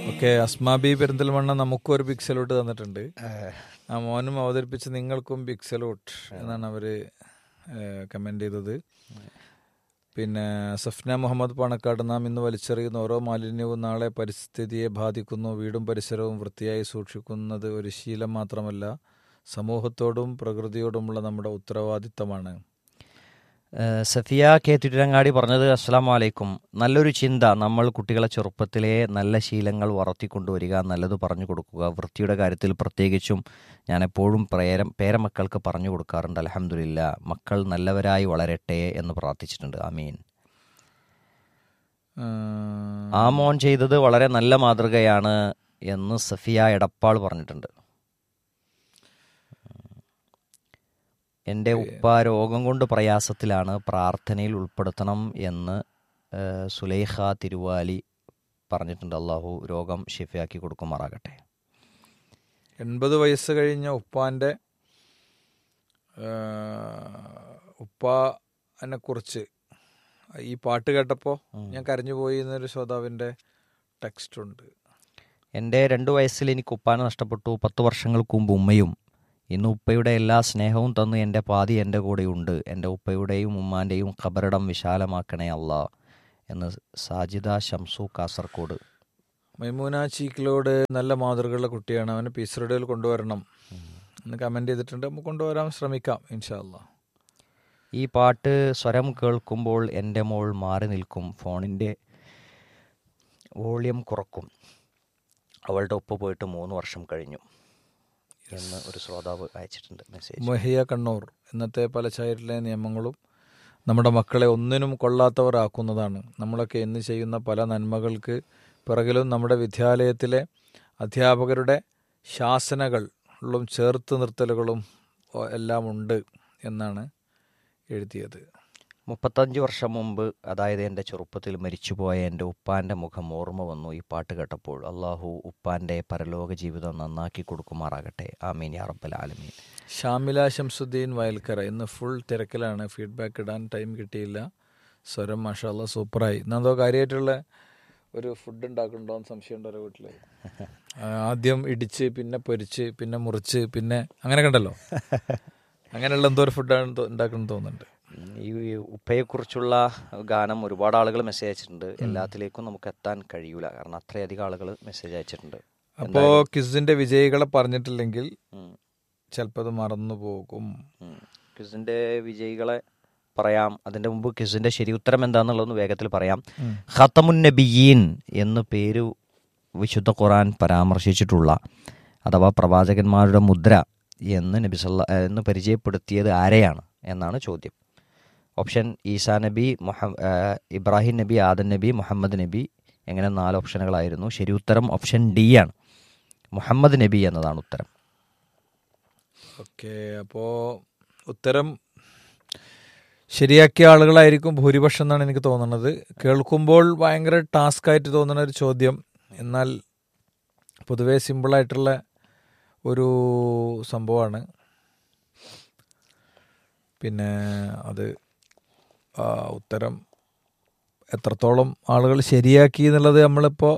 Okay Asmabi Perinthalmanna നമുക്കും ഒരു big salute തന്നിട്ടുണ്ട് ആ മോനും അവതരിപ്പിച്ച് നിങ്ങൾക്കും ബിഗ് സല്യൂട്ട് എന്നാണ് അവര് കമന്റ് ചെയ്തത് പിന്നെ സഫ്ന മുഹമ്മദ് പണക്കാട് നാം ഇന്ന് വലിച്ചെറിയുന്ന ഓരോ മാലിന്യവും നാളെ പരിസ്ഥിതിയെ ബാധിക്കുന്നു വീടും പരിസരവും വൃത്തിയായി സൂക്ഷിക്കുന്നത് ഒരു ശീലം മാത്രമല്ല സമൂഹത്തോടും പ്രകൃതിയോടുമുള്ള നമ്മുടെ ഉത്തരവാദിത്തമാണ് ഏഹ് സഫിയ കെ തിരുരങ്ങാടി പറഞ്ഞത് അസ്സാം വലൈക്കും നല്ലൊരു ചിന്ത നമ്മൾ കുട്ടികളെ ചെറുപ്പത്തിലെ നല്ല ശീലങ്ങൾ വളർത്തിക്കൊണ്ടുവരിക നല്ലത് പറഞ്ഞു കൊടുക്കുക വൃത്തിയുടെ കാര്യത്തിൽ പ്രത്യേകിച്ചും ഞാൻ എപ്പോഴും പ്രേരം പേരമക്കൾക്ക് പറഞ്ഞു കൊടുക്കാറുണ്ട് അലഹമില്ല മക്കൾ നല്ലവരായി വളരട്ടെ എന്ന് പ്രാർത്ഥിച്ചിട്ടുണ്ട് അമീൻ ആ, ആ മോൻ ചെയ്തത് വളരെ നല്ല മാതൃകയാണ് എന്ന് സഫിയ എടപ്പാൾ പറഞ്ഞിട്ടുണ്ട് എൻ്റെ ഉപ്പ രോഗം കൊണ്ട് പ്രയാസത്തിലാണ് പ്രാർത്ഥനയിൽ ഉൾപ്പെടുത്തണം എന്ന് ഏഹ്, സുലൈഖ തിരുവാലി പറഞ്ഞിട്ടുണ്ട് അള്ളാഹു രോഗം ഷിഫയാക്കി കൊടുക്കുമാറാകട്ടെ എൺപത് വയസ്സ് കഴിഞ്ഞ ഉപ്പാന്റെ ആ, ഉപ്പാനെ കുറിച്ച് ഈ പാട്ട് കേട്ടപ്പോൾ ഞാൻ കരഞ്ഞുപോയി എന്നൊരു ശ്രോതാവിന്റെ ടെക്സ്റ്റ് ഉണ്ട് എൻ്റെ രണ്ട് വയസ്സിൽ എനിക്ക് ഉപ്പാനെ നഷ്ടപ്പെട്ടു പത്ത് വർഷങ്ങൾക്ക് മുമ്പ് ഉമ്മയും ഇന്ന് ഉപ്പയുടെ എല്ലാ സ്നേഹവും തന്ന് എൻ്റെ പാതി എൻ്റെ കൂടെയുണ്ട് എൻ്റെ ഉപ്പയുടെയും ഉമ്മാൻ്റെയും ഖബറിടം വിശാലമാക്കണേ അല്ലാ എന്ന് സാജിദ ഷംസു കാസർഗോഡ് മൈമൂന ചീക്കിലോട് നല്ല മാതൃകയുള്ള കുട്ടിയാണ് അവനെ പീസ് റേഡിയോയിൽ കൊണ്ടുവരണം എന്ന് കമന്റ് ചെയ്തിട്ടുണ്ട് നമുക്ക് കൊണ്ടുവരാൻ ശ്രമിക്കാം ഇൻഷാല്ല ഈ പാട്ട് സ്വരം കേൾക്കുമ്പോൾ എൻ്റെ മോൾ മാറി നിൽക്കും ഫോണിൻ്റെ വോളിയം കുറക്കും അവളുടെ ഒപ്പ് പോയിട്ട് മൂന്ന് വർഷം കഴിഞ്ഞു എന്ന് ഒരു ശ്രോതാവ് അയച്ചിട്ടുണ്ട് മെസ്സേജ് മഹിയ കണ്ണൂർ ഇന്നത്തെ പല ചൈൽഡിലെ നിയമങ്ങളും നമ്മുടെ മക്കളെ ഒന്നിനും കൊള്ളാത്തവർ ആക്കുന്നതാണ് നമ്മളൊക്കെ ഇന്ന് ചെയ്യുന്ന പല നന്മകൾക്ക് പിറകിലും നമ്മുടെ വിദ്യാലയത്തിലെ അധ്യാപകരുടെ ശാസനകളും ചേർത്ത് നിർത്തലുകളും ഒ- എല്ലാം ഉണ്ട് എന്നാണ് എഴുതിയത് മുപ്പത്തഞ്ച് വർഷം മുമ്പ് അതായത് എൻ്റെ ചെറുപ്പത്തിൽ മരിച്ചുപോയ എൻ്റെ ഉപ്പാൻ്റെ മുഖം ഓർമ്മ വന്നു ഈ പാട്ട് കേട്ടപ്പോൾ അള്ളാഹു ഉപ്പാൻ്റെ പരലോക ജീവിതം നന്നാക്കി കൊടുക്കുമാറാകട്ടെ ആമീൻ യാ റബ്ബൽ ആലമീൻ ഷാമില ശംസുദ്ദീൻ വയൽക്കര ഇന്ന് ഫുൾ തിരക്കിലാണ് ഫീഡ്ബാക്ക് ഇടാൻ ടൈം കിട്ടിയില്ല സ്വരം മാഷാല്ല സൂപ്പറായി ഇന്നെന്തോ കാര്യമായിട്ടുള്ള ഒരു ഫുഡ് ഉണ്ടാക്കുന്നുണ്ടോ എന്ന് സംശയമുണ്ടോ ഒരു വീട്ടിൽ ആദ്യം ഇടിച്ച് പിന്നെ പൊരിച്ച് പിന്നെ മുറിച്ച് പിന്നെ അങ്ങനെ കണ്ടല്ലോ അങ്ങനെയുള്ള എന്തോ ഒരു ഫുഡാണ് ഉണ്ടാക്കണം തോന്നുന്നുണ്ട് ഈ ഉപ്പയെക്കുറിച്ചുള്ള ഗാനം ഒരുപാട് ആളുകൾ മെസ്സേജ് അയച്ചിട്ടുണ്ട് എല്ലാത്തിലേക്കും നമുക്ക് എത്താൻ കഴിയൂല കാരണം അത്രയധികം ആളുകൾ മെസ്സേജ് അയച്ചിട്ടുണ്ട് അപ്പോ ക്വിസിന്റെ വിജയികളെ പറഞ്ഞിട്ടില്ലെങ്കിൽ ഉം. ചിലപ്പോൾ അത് മറന്നു പോകും ഉം. ക്വിസിന്റെ വിജയികളെ പറയാം അതിന്റെ മുമ്പ് ക്വിസിന്റെ ശരി ഉത്തരം എന്താണെന്നുള്ളതൊന്ന് വേഗത്തിൽ പറയാം ഉം. ഖത്തമുൻ നബിയീൻ എന്ന് പേര് വിശുദ്ധ ഖുറാൻ പരാമർശിച്ചിട്ടുള്ള അഥവാ പ്രവാചകന്മാരുടെ മുദ്ര എന്ന് നബി സല്ല എന്ന് പരിചയപ്പെടുത്തിയത് ആരെയാണ് എന്നാണ് ചോദ്യം ഓപ്ഷൻ ഈസാ നബി മുഹ ഏഹ് ഇബ്രാഹിം നബി ആദൻ നബി മുഹമ്മദ് നബി എങ്ങനെ നാല് ഓപ്ഷനുകളായിരുന്നു ശരി ഉത്തരം ഓപ്ഷൻ ഡി ആണ് മുഹമ്മദ് നബി എന്നതാണ് ഉത്തരം ഓക്കെ അപ്പോ ഉത്തരം ശരിയാക്കിയ ആളുകളായിരിക്കും ഭൂരിപക്ഷം എന്നാണ് എനിക്ക് തോന്നുന്നത് കേൾക്കുമ്പോൾ ഭയങ്കര ടാസ്ക് ആയിട്ട് തോന്നുന്ന ഒരു ചോദ്യം എന്നാൽ പൊതുവേ സിമ്പിളായിട്ടുള്ള ഒരു സംഭവമാണ് പിന്നെ അത് ആ, ഉത്തരം എത്രത്തോളം ആളുകൾ ശരിയാക്കി എന്നുള്ളത് നമ്മളിപ്പോൾ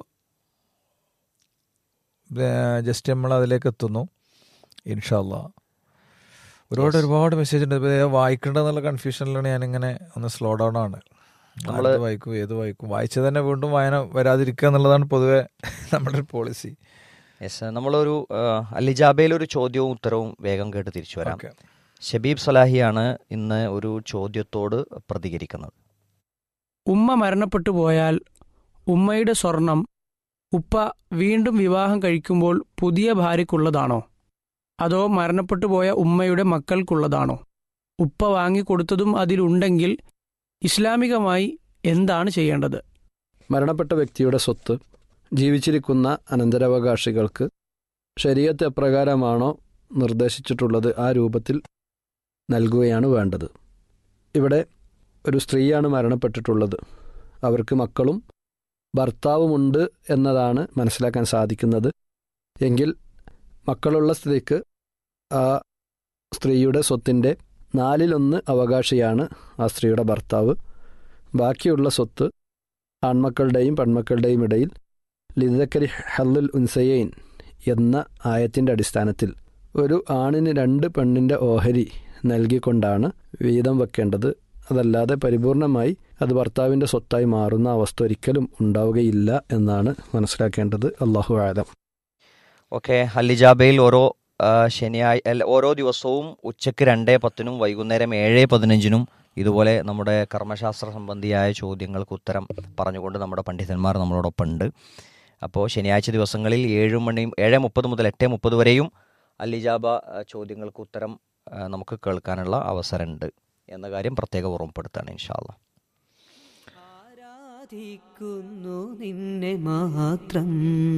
ജസ്റ്റ് നമ്മൾ അതിലേക്ക് എത്തുന്നു ഇൻഷാല്ല ഒരുപാട് ഒരുപാട് മെസ്സേജ് ഉണ്ട് ഇപ്പൊ ഇത് വായിക്കേണ്ടതെന്നുള്ള കൺഫ്യൂഷനിലാണ് ഞാനിങ്ങനെ ഒന്ന് സ്ലോ ഡൗൺ ആണ് നമ്മള് ഏത് വായിക്കും ഏത് വായിക്കും വായിച്ചത് തന്നെ വീണ്ടും വായന വരാതിരിക്കുക എന്നുള്ളതാണ് പൊതുവെ നമ്മുടെ ഒരു പോളിസി യെസ് നമ്മളൊരു അലിജാബയിൽ ഒരു ചോദ്യവും ഉത്തരവും വേഗം കേട്ട് തിരിച്ചു വരാം ഓക്കെ ഷബീബ് സലാഹിയാണ് ഇന്ന് ഒരു ചോദ്യത്തോട് പ്രതികരിക്കുന്നത് ഉമ്മ മരണപ്പെട്ടു പോയാൽ ഉമ്മയുടെ സ്വർണം ഉപ്പ വീണ്ടും വിവാഹം കഴിക്കുമ്പോൾ പുതിയ ഭാര്യയ്ക്കുള്ളതാണോ അതോ മരണപ്പെട്ടു പോയ ഉമ്മയുടെ മക്കൾക്കുള്ളതാണോ ഉപ്പ വാങ്ങിക്കൊടുത്തതും അതിലുണ്ടെങ്കിൽ ഇസ്ലാമികമായി എന്താണ് ചെയ്യേണ്ടത് മരണപ്പെട്ട വ്യക്തിയുടെ സ്വത്ത് ജീവിച്ചിരിക്കുന്ന അനന്തരാവകാശികൾക്ക് ശരീരത്ത് എപ്രകാരമാണോ നിർദ്ദേശിച്ചിട്ടുള്ളത് ആ രൂപത്തിൽ നൽകുകയാണ് വേണ്ടത് ഇവിടെ ഒരു സ്ത്രീയാണ് മരണപ്പെട്ടിട്ടുള്ളത് അവർക്ക് മക്കളും ഭർത്താവുമുണ്ട് എന്നതാണ് മനസ്സിലാക്കാൻ സാധിക്കുന്നത് എങ്കിൽ മക്കളുള്ള സ്ഥിതിക്ക് ആ സ്ത്രീയുടെ സ്വത്തിൻ്റെ നാലിലൊന്ന് അവകാശിയാണ് ആ സ്ത്രീയുടെ ഭർത്താവ് ബാക്കിയുള്ള സ്വത്ത് ആൺമക്കളുടെയും പെൺമക്കളുടെയും ഇടയിൽ ലിദക്കരി ഹല്ലുൽ ഉൻസയൈൻ എന്ന ആയത്തിൻ്റെ അടിസ്ഥാനത്തിൽ ഒരു ആണിന് രണ്ട് പെണ്ണിൻ്റെ ഓഹരി നൽകിക്കൊണ്ടാണ് വീതം വെക്കേണ്ടത് അതല്ലാതെ പരിപൂർണമായി അത് ഭർത്താവിൻ്റെ സ്വത്തായി മാറുന്ന അവസ്ഥ ഒരിക്കലും ഉണ്ടാവുകയില്ല എന്നാണ് മനസ്സിലാക്കേണ്ടത് അള്ളാഹു ആലം ഓക്കെ ഹല്ലിജാബയിൽ ഓരോ ആ, ശനിയാഴ് അല്ല, ഓരോ ദിവസവും ഉച്ചയ്ക്ക് രണ്ടേ പത്തിനും വൈകുന്നേരം ഏഴ് പതിനഞ്ചിനും ഇതുപോലെ നമ്മുടെ കർമ്മശാസ്ത്ര സംബന്ധിയായ ചോദ്യങ്ങൾക്ക് ഉത്തരം പറഞ്ഞുകൊണ്ട് നമ്മുടെ പണ്ഡിതന്മാർ നമ്മളോടൊപ്പം ഉണ്ട് അപ്പോൾ ശനിയാഴ്ച ദിവസങ്ങളിൽ ഏഴ് മണിയും ഏഴ് മുപ്പത് മുതൽ എട്ട് മുപ്പത് വരെയും അല്ലിജാബ ആ, ചോദ്യങ്ങൾക്ക് ഉത്തരം ആ, നമുക്ക് കേൾക്കാനുള്ള അവസരമുണ്ട് എന്ന കാര്യം പ്രത്യേകം ഓർമ്മപ്പെടുത്താണ് ഇൻഷാല്ല ആരാധിക്കുന്നു നിന്നെ മാത്രം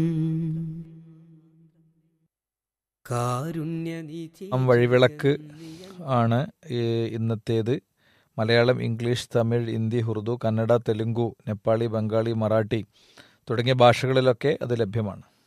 കാരുണ്യനിധി നാം വഴിവിളക്ക് ആണ് ഈ ഇന്നത്തേത് മലയാളം ഇംഗ്ലീഷ് തമിഴ് ഹിന്ദി ഉറുദു കന്നഡ തെലുങ്കു നേപ്പാളി ബംഗാളി മറാഠി തുടങ്ങിയ ഭാഷകളിലൊക്കെ അത് ലഭ്യമാണ്